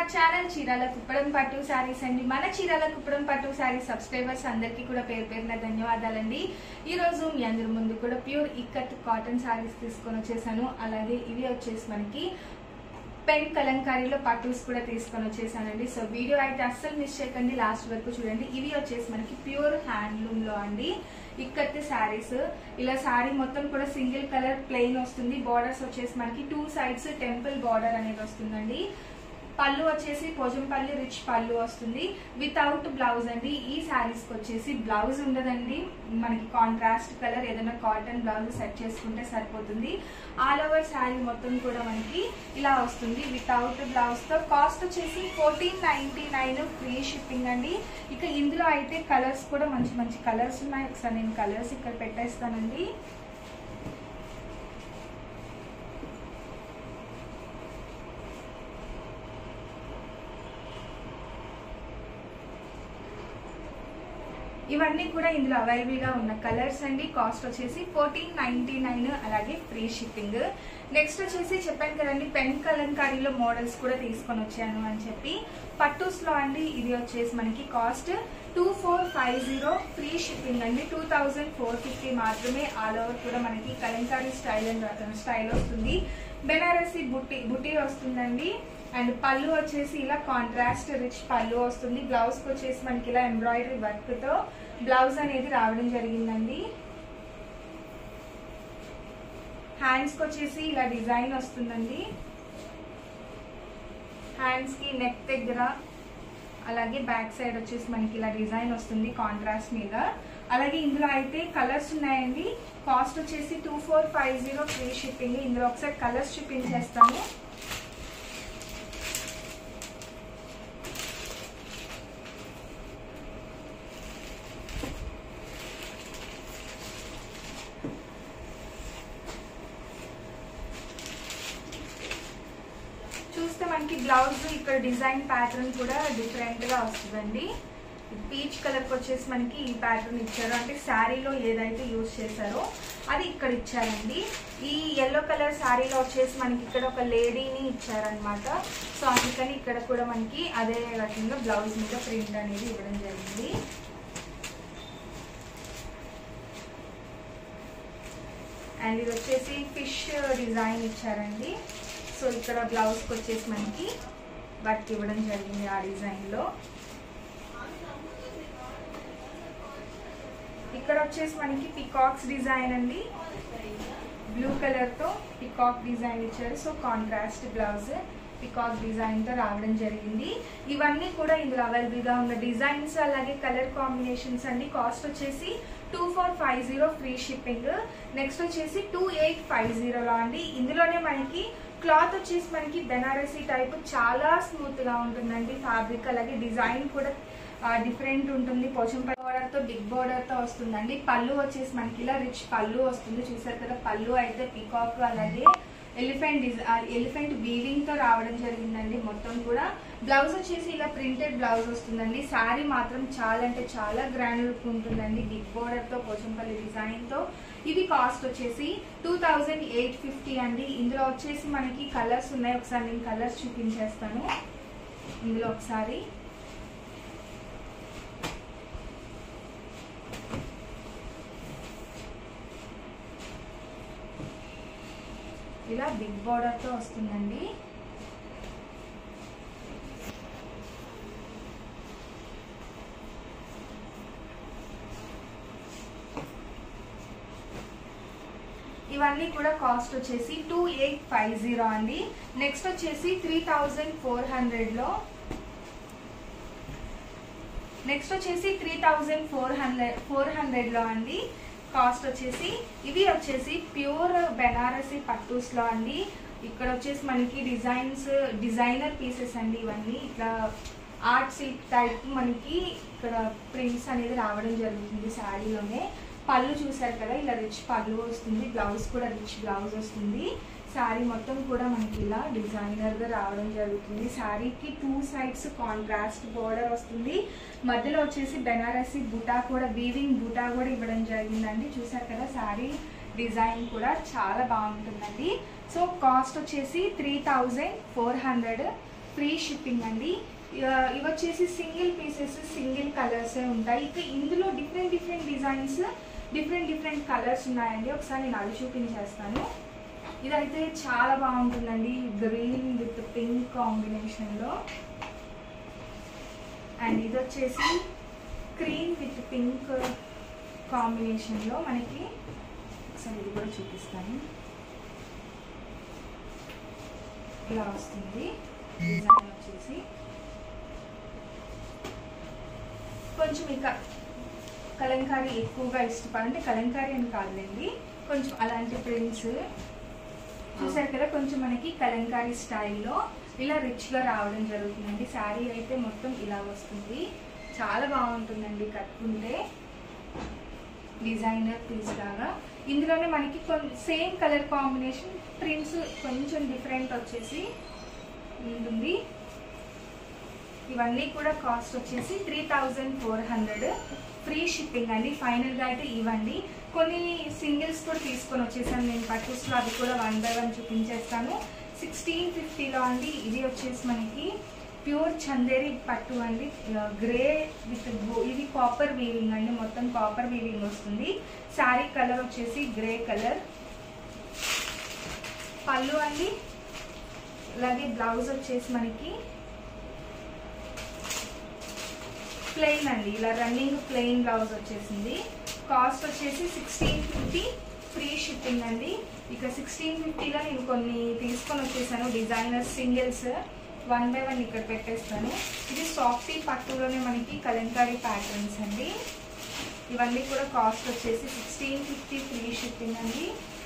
channel Chirala Kuppadam పట్టు శారీస్ అండి మన చీరాల కుప్పడం పట్టు శారీ సబ్స్క్రైబర్స్ అందరికీ కూడా పేరు పేరున ధన్యవాదాలండి ఈ రోజు మీ అందరి ముందు కూడా ప్యూర్ ఇక్కత్ కాటన్ శారీస్ తీసుకొని వచ్చేసాను అలాగే ఇవి వచ్చేసి మనకి పెన్ కలంకారీలో పట్టూస్ కూడా తీసుకొని వచ్చేసానండి సో వీడియో అయితే అస్సలు మిస్ చేయకండి లాస్ట్ వరకు చూడండి ఇవి వచ్చేసి మనకి ప్యూర్ హ్యాండ్లూమ్ లో అండి ఇక్కత్ శారీస్ ఇలా శారీ మొత్తం కూడా సింగిల్ కలర్ ప్లెయిన్ వస్తుంది బార్డర్స్ వచ్చేసి మనకి టూ సైడ్స్ టెంపుల్ బార్డర్ అనేది వస్తుందండి పళ్ళు వచ్చేసి పోజంపల్లి రిచ్ పళ్ళు వస్తుంది వితౌట్ బ్లౌజ్ అండి ఈ శారీస్ కి వచ్చేసి బ్లౌజ్ ఉండదండి మనకి కాంట్రాస్ట్ కలర్ ఏదైనా కాటన్ బ్లౌజ్ సెట్ చేసుకుంటే సరిపోతుంది ఆల్ ఓవర్ శారీ మొత్తం కూడా మనకి ఇలా వస్తుంది వితౌట్ బ్లౌజ్ తో కాస్ట్ వచ్చేసి fourteen ninety nine free shipping అండి ఇక ఇందులో అయితే కలర్స్ కూడా మంచి మంచి కలర్స్ ఉన్నాయి ఒకసారి నేను కలర్స్ ఇక్కడ పెట్టేస్తానండి ఇవన్నీ కూడా ఇందులో అవైలబుల్ గా ఉన్న కలర్స్ అండి కాస్ట్ వచ్చేసి ఫోర్టీన్ నైన్టీ నైన్ అలాగే ఫ్రీ షిప్పింగ్ నెక్స్ట్ వచ్చేసి చెప్పాను కదండి పెన్ కలంకారీలో మోడల్స్ కూడా తీసుకొని వచ్చాను అని చెప్పి పట్టూస్ లో అండి ఇది వచ్చేసి మనకి cost two four five zero free shipping అండి టూ థౌజండ్ ఫోర్ ఫిఫ్టీ మాత్రమే ఆల్ ఓవర్ కూడా మనకి కలంకారీ స్టైల్ అండ్ స్టైల్ వస్తుంది బెనారసి బుట్టి బుట్టి వస్తుందండి అండ్ పళ్ళు వచ్చేసి ఇలా కాంట్రాస్ట్ రిచ్ పళ్ళు వస్తుంది బ్లౌజ్ కి వచ్చేసి మనకి ఇలా ఎంబ్రాయిడరీ వర్క్ తో బ్లౌజ్ అనేది రావడం జరిగిందండి హ్యాండ్స్ కి వచ్చేసి ఇలా డిజైన్ వస్తుందండి హ్యాండ్స్ కి నెక్ దగ్గర అలాగే బ్యాక్ సైడ్ వచ్చేసి మనకి ఇలా డిజైన్ వస్తుంది కాంట్రాస్ట్ మీద అలాగే ఇందులో అయితే కలర్స్ ఉన్నాయండి కాస్ట్ వచ్చేసి two four five zero free shipping ఇందులో ఒకసారి కలర్స్ చూపించేస్తాను చూస్తే మనకి బ్లౌజ్ ఇక్కడ డిజైన్ ప్యాటర్న్ కూడా డిఫరెంట్ గా వస్తుందండి పీచ్ కలర్ కి వచ్చేసి మనకి ఈ ప్యాటర్న్ ఇచ్చారు అంటే శారీలో ఏదైతే యూజ్ చేశారో అది ఇక్కడ ఇచ్చారండి ఈ ఎల్లో కలర్ శారీలో వచ్చేసి మనకి ఇక్కడ ఒక లేడీని ఇచ్చారనమాట సో అందుకని ఇక్కడ కూడా మనకి అదే రకంగా బ్లౌజ్ మీద ప్రింట్ అనేది ఇవ్వడం జరిగింది అండ్ ఇది వచ్చేసి ఫిష్ డిజైన్ ఇచ్చారండి సో ఇక్కడ బ్లౌజ్కి వచ్చేసి మనకి వర్క్ ఇవ్వడం జరిగింది ఆ డిజైన్లో ఇక్కడ వచ్చేసి మనకి పికాక్స్ డిజైన్ అండి బ్లూ కలర్తో పికాక్ డిజైన్ ఇచ్చారు సో కాంట్రాస్ట్ బ్లౌజ్ పికాక్ డిజైన్తో రావడం జరిగింది ఇవన్నీ కూడా ఇందులో అవైలబుల్గా ఉన్న డిజైన్స్ అలాగే కలర్ కాంబినేషన్స్ అండి కాస్ట్ వచ్చేసి two four five zero free shipping next వచ్చేసి టూ ఎయిట్ ఫైవ్ జీరోలో అండి ఇందులోనే మనకి క్లాత్ వచ్చేసి మనకి బెనారసీ టైప్ చాలా స్మూత్ గా ఉంటుందండి ఫ్యాబ్రిక్ అలాగే డిజైన్ కూడా డిఫరెంట్ ఉంటుంది పోచంపల్లి బోర్డర్ తో బిగ్ బోర్డర్ తో వస్తుందండి పళ్ళు వచ్చేసి మనకి ఇలా రిచ్ పళ్ళు వస్తుంది చూసారు కదా పళ్ళు అయితే పికాక్ అలాగే ఎలిఫెంట్ ఎలిఫెంట్ వీవింగ్ తో రావడం జరిగిందండి మొత్తం కూడా బ్లౌజ్ వచ్చేసి ఇలా ప్రింటెడ్ బ్లౌజ్ వస్తుందండి శారీ మాత్రం చాలా అంటే చాలా గ్రాండ్ లుక్ ఉంటుందండి బిగ్ బోర్డర్ తో పోచంపల్లి డిజైన్ తో ఇవి కాస్ట్ వచ్చేసి టూ థౌజండ్ ఎయిట్ ఫిఫ్టీ అండి ఇందులో వచ్చేసి మనకి కలర్స్ ఉన్నాయి ఒకసారి నేను కలర్స్ చూపించేస్తాను ఇందులో ఒకసారి ఇలా బిగ్ బార్డర్ తో వస్తుందండి ఇవన్నీ కూడా కాస్ట్ వచ్చేసి టూ ఎయిట్ ఫైవ్ జీరో అండి నెక్స్ట్ వచ్చేసి త్రీ థౌజండ్ ఫోర్ హండ్రెడ్లో నెక్స్ట్ వచ్చేసి three thousand four hundred four హండ్రెడ్లో అండి కాస్ట్ వచ్చేసి ఇవి వచ్చేసి ప్యూర్ బెనారసీ పట్టూస్లో అండి ఇక్కడ వచ్చేసి మనకి డిజైన్స్ డిజైనర్ పీసెస్ అండి ఇవన్నీ ఇట్లా ఆర్ట్ సిల్క్ టైప్ మనకి ఇక్కడ ప్రింట్స్ అనేది రావడం జరుగుతుంది శారీలోనే పళ్ళు చూసారు కదా ఇలా రిచ్ పళ్ళు వస్తుంది బ్లౌజ్ కూడా రిచ్ బ్లౌజ్ వస్తుంది శారీ మొత్తం కూడా మనకి ఇలా డిజైనర్ గా రావడం జరుగుతుంది శారీకి టూ సైడ్స్ కాంట్రాస్ట్ బోర్డర్ వస్తుంది మధ్యలో వచ్చేసి బెనారసి బుటా కూడా వీవింగ్ బుటా కూడా ఇవ్వడం జరిగిందండి చూసారు కదా శారీ డిజైన్ కూడా చాలా బాగుంటుందండి సో కాస్ట్ వచ్చేసి three thousand four hundred free shipping అండి ఇవ ఇవి వచ్చేసి సింగిల్ పీసెస్ సింగిల్ కలర్సే ఉంటాయి ఇక ఇందులో different different designs different different colours ఉన్నాయండి ఒకసారి నేను అది చూపించేస్తాను ఇదైతే చాలా బాగుంటుందండి గ్రీన్ విత్ పింక్ కాంబినేషన్లో అండ్ ఇది వచ్చేసి క్రీమ్ విత్ పింక్ కాంబినేషన్లో మనకి ఒకసారి ఇది కూడా చూపిస్తాను ఇలా వస్తుంది డిజైన్ వచ్చేసి కొంచెం ఇక కలంకారీ ఎక్కువగా ఇష్టపడంటే కలంకారీ అని కాదులేండి కొంచెం అలాంటి ప్రింట్స్ చూసారు కదా కొంచెం మనకి కలంకారీ స్టైల్లో ఇలా రిచ్గా రావడం జరుగుతుందండి శారీ అయితే మొత్తం ఇలా వస్తుంది చాలా బాగుంటుందండి కట్టుకుంటే డిజైనర్ పీస్ లాగా ఇందులోనే మనకి కొన్ని సేమ్ కలర్ కాంబినేషన్ ప్రింట్స్ కొంచెం డిఫరెంట్ వచ్చేసి ఉంటుంది ఇవన్నీ కూడా కాస్ట్ వచ్చేసి three thousand four hundred free shipping అండి ఫైనల్గా అయితే ఇవ్వండి కొన్ని సింగిల్స్ కూడా తీసుకొని వచ్చేసాను నేను పట్టుస్లో అవి కూడా వన్ బై వన్ చూపించేస్తాను సిక్స్టీన్ ఫిఫ్టీలో అండి ఇది వచ్చేసి మనకి ప్యూర్ చందేరి పట్టు అండి గ్రే విత్ ఇది కాపర్ వీవింగ్ అండి మొత్తం కాపర్ వీవింగ్ వస్తుంది శారీ కలర్ వచ్చేసి గ్రే కలర్ పళ్ళు అండి అలాగే బ్లౌజ్ వచ్చేసి మనకి ప్లెయిన్ అండి ఇలా రన్నింగ్ ప్లెయిన్ బ్లౌజ్ వచ్చేసింది కాస్ట్ వచ్చేసి సిక్స్టీన్ ఫిఫ్టీ ఫ్రీ షిప్పింగ్ అండి ఇక సిక్స్టీన్ ఫిఫ్టీలో నేను కొన్ని తీసుకొని వచ్చేసాను designer singles one by one ఇక్కడ పెట్టేస్తాను ఇది సాఫ్టీ పట్టులోనే మనకి కలంకారీ ప్యాటర్న్స్ అండి ఇవన్నీ కూడా కాస్ట్ వచ్చేసి సిక్స్టీన్ ఫిఫ్టీ ఫ్రీ షిప్పింగ్ అండి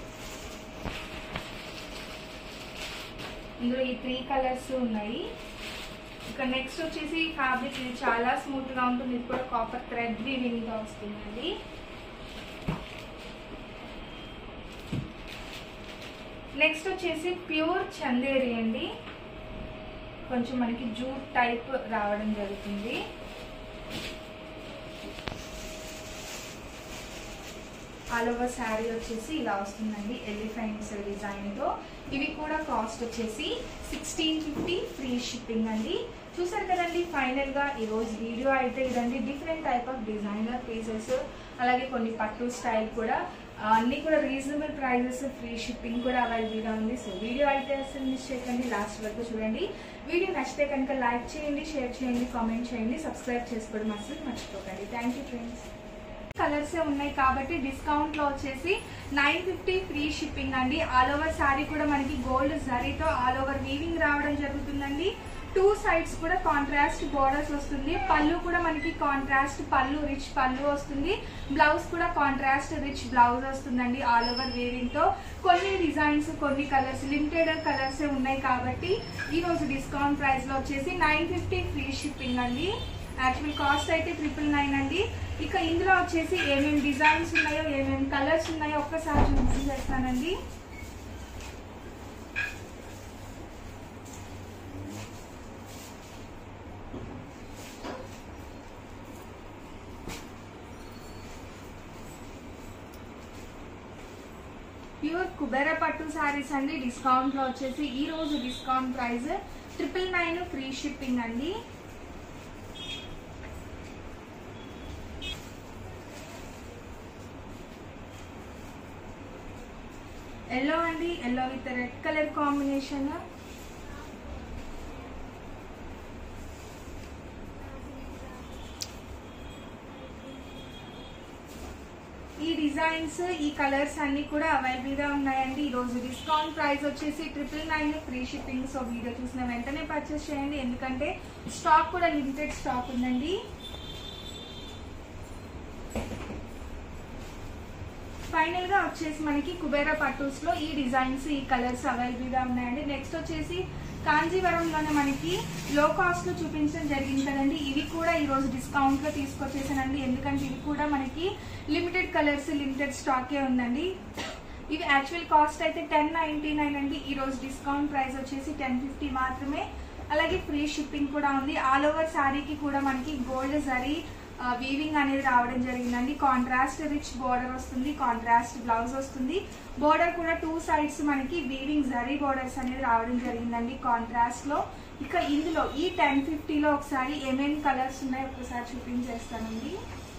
ఇందులో ఈ త్రీ కలర్స్ ఉన్నాయి ఇక నెక్స్ట్ వచ్చేసి ఫ్యాబ్రిక్ ఇది చాలా స్మూత్ గా ఉంటుంది ఇది కూడా కాపర్ థ్రెడ్ వీవింగ్ గా వస్తుందండి నెక్స్ట్ వచ్చేసి ప్యూర్ చందేరి అండి కొంచెం మనకి జూట్ టైప్ రావడం జరుగుతుంది ఆల్ ఓవర్ శారీ వచ్చేసి ఇలా వస్తుందండి ఎలిఫెంట్స్ డిజైన్తో ఇవి కూడా కాస్ట్ వచ్చేసి సిక్స్టీన్ ఫిఫ్టీ ఫ్రీ షిప్పింగ్ అండి చూసారు కదండి ఫైనల్గా ఈరోజు వీడియో అయితే ఇదండి different type of designer pieces అలాగే కొన్ని పట్టు స్టైల్ కూడా ఆ, అన్నీ కూడా రీజనబుల్ ప్రైజెస్ ఫ్రీ షిప్పింగ్ కూడా అవైలబుల్గా ఉంది సో వీడియో అయితే అసలు మిస్ చేయకండి లాస్ట్ వరకు చూడండి వీడియో నచ్చితే కనుక లైక్ చేయండి షేర్ చేయండి కామెంట్ చేయండి సబ్స్క్రైబ్ చేసుకోవడం అసలు మర్చిపోకండి థ్యాంక్ యూ ఫ్రెండ్స్ కలర్స్ ఉన్నాయి కాబట్టి డిస్కౌంట్ లో వచ్చేసి నైన్ ఫిఫ్టీ ఫ్రీ షిప్పింగ్ అండి ఆల్ ఓవర్ శారీ కూడా మనకి గోల్డ్ జరీతో ఆల్ ఓవర్ వీవింగ్ రావడం జరుగుతుందండి టూ సైడ్స్ కూడా కాంట్రాస్ట్ బోర్డర్స్ వస్తుంది పళ్ళు కూడా మనకి కాంట్రాస్ట్ పళ్ళు రిచ్ పళ్ళు వస్తుంది బ్లౌజ్ కూడా కాంట్రాస్ట్ రిచ్ బ్లౌజ్ వస్తుందండి ఆల్ ఓవర్ వీవింగ్ తో కొన్ని డిజైన్స్ కొన్ని కలర్స్ లిమిటెడ్ కలర్స్ ఉన్నాయి కాబట్టి ఈ రోజు డిస్కౌంట్ ప్రైస్ లో వచ్చేసి నైన్ ఫిఫ్టీ ఫ్రీ షిప్పింగ్ అండి యాక్చువల్ కాస్ట్ అయితే ట్రిపుల్ నైన్ అండి ఇక ఇందులో వచ్చేసి ఏమేమి డిజైన్స్ ఉన్నాయో ఏమేమి కలర్స్ ఉన్నాయో ఒక్కసారి చూపించేస్తానండి ప్యూర్ కుబేర పట్టు శారీస్ అండి డిస్కౌంట్ లో వచ్చేసి ఈ రోజు discount price triple nine free shipping అండి ఎల్లో అండి yellow with red colour combination ఈ డిజైన్స్ ఈ కలర్స్ అన్ని కూడా అవైలబుల్ గా ఉన్నాయండి ఈ రోజు డిస్కౌంట్ ప్రైస్ వచ్చేసి triple nine free shipping so video చూసిన వెంటనే పర్చేస్ చేయండి ఎందుకంటే స్టాక్ కూడా లిమిటెడ్ స్టాక్ ఉందండి ఫైనల్ గా వచ్చేసి మనకి కుబేరా పట్టూస్ లో ఈ డిజైన్స్ ఈ కలర్స్ అవైలబుల్ గా ఉన్నాయండి నెక్స్ట్ వచ్చేసి కాంజీవరంలోనే మనకి లో కాస్ట్ లో చూపించడం జరిగింది కదండి ఇవి కూడా ఈ రోజు డిస్కౌంట్ లో తీసుకొచ్చేసానండి ఎందుకంటే ఇవి కూడా మనకి లిమిటెడ్ కలర్స్ లిమిటెడ్ స్టాకే ఉందండి ఇవి యాక్చువల్ కాస్ట్ అయితే టెన్ నైన్టీ నైన్ అండి ఈ రోజు డిస్కౌంట్ ప్రైస్ వచ్చేసి టెన్ ఫిఫ్టీ మాత్రమే అలాగే ఫ్రీ షిప్పింగ్ కూడా ఉంది ఆల్ ఓవర్ శారీకి కూడా మనకి గోల్డ్ జరీ వీవింగ్ అనేది రావడం జరిగిందండి కాంట్రాస్ట్ రిచ్ బోర్డర్ వస్తుంది కాంట్రాస్ట్ బ్లౌజ్ వస్తుంది బోర్డర్ కూడా టూ సైడ్స్ మనకి వీవింగ్ జరీ బోర్డర్స్ అనేది రావడం జరిగిందండి కాంట్రాస్ట్ లో ఇక ఇందులో ఈ టెన్ ఫిఫ్టీలో ఒకసారి ఏమేమి కలర్స్ ఉన్నాయో ఒకసారి చూపించేస్తానండి